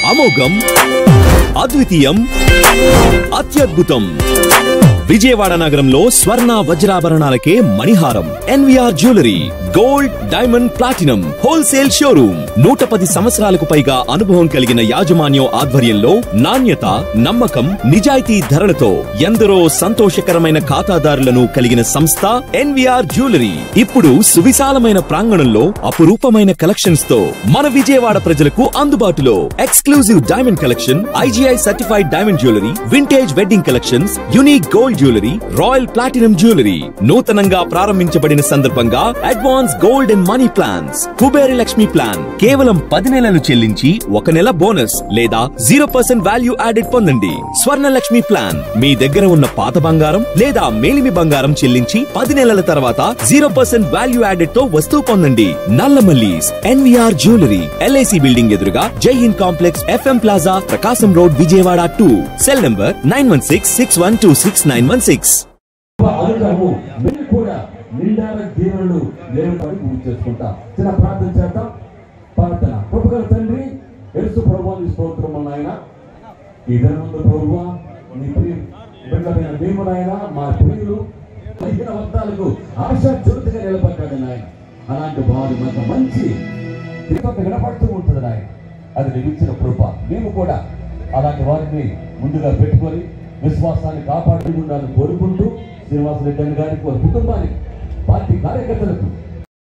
అమోఘం అద్వితీయం అత్యద్భుతం విజయవాడ నగరంలో స్వర్ణ వజ్రాభరణాలకే మణిహారం NVR jewellery gold diamond platinum wholesale showroom నూట పది సంవత్సరాలకు పైగా అనుభవం కలిగిన యాజమాన్యం ఆధ్వర్యంలో నాణ్యత నమ్మకం నిజాయితీ ధరలతో ఎందరో సంతోషకరమైన ఖాతాదారులను కలిగిన సంస్థ ఎన్వీఆర్ జ్యువెలరీ ఇప్పుడు సువిశాలమైన ప్రాంగణంలో అపురూపమైన కలెక్షన్స్ తో మన విజయవాడ ప్రజలకు అందుబాటులో exclusive diamond collection IGI certified diamond jewellery vintage wedding collections unique gold jewellery royal platinum jewellery నూతనంగా ప్రారంభించబడిన సందర్భంగా advance gold and money plans Kuberi Lakshmi plan కేవలం పది నెలలు చెల్లించి ఒక నెల బోనస్ లేదా జీరో పర్సెంట్ వాల్యూ యాడెడ్ పొందండి స్వర్ణ లక్ష్మి ప్లాన్ మీ దగ్గర ఉన్న పాత బంగారం లేదా మేలిమి బంగారం చెల్లించి పది నెలల తర్వాత జీరో పర్సెంట్ వాల్యూ యాడెడ్ తో వస్తువు పొందండి Nallamallis NVR jewellery LIC building ఎదురుగా Jai Hind complex FM plaza Prakasam road Vijayawada two cell number nine one six six one two six nine one six అనుగ్రహము మేము కూడా నిండార దీవెనలు లేవని పూజ చేసుకుంటా చిన్న ప్రార్థన చేద్దాం ప్రార్థన కృపగల తండ్రి ఎరుసు ప్రభువాన్ని స్తోత్రము నాయన ఈ దినముందు ప్రభువ నీ ప్రియ బిడ్డలైన మేము నాయన మా ప్రియులు పదిహేన వర్గాలకు ఆశా జ్యోతిగా నిలబడ్డాడు నాయన అలాంటి వారి మధ్య మంచి కృప వినపడుతూ ఉంటుంది నాయన అది నిలిచిన కృప మేము కూడా అలాంటి వారిని ముందుగా పెట్టుకొని విశ్వాసాన్ని కాపాడుతూ ఉండాలని కోరుకుంటూ శ్రీనివాస రెడ్డి గారికి వారి కుటుంబానికి పార్టీ కార్యకర్తలకు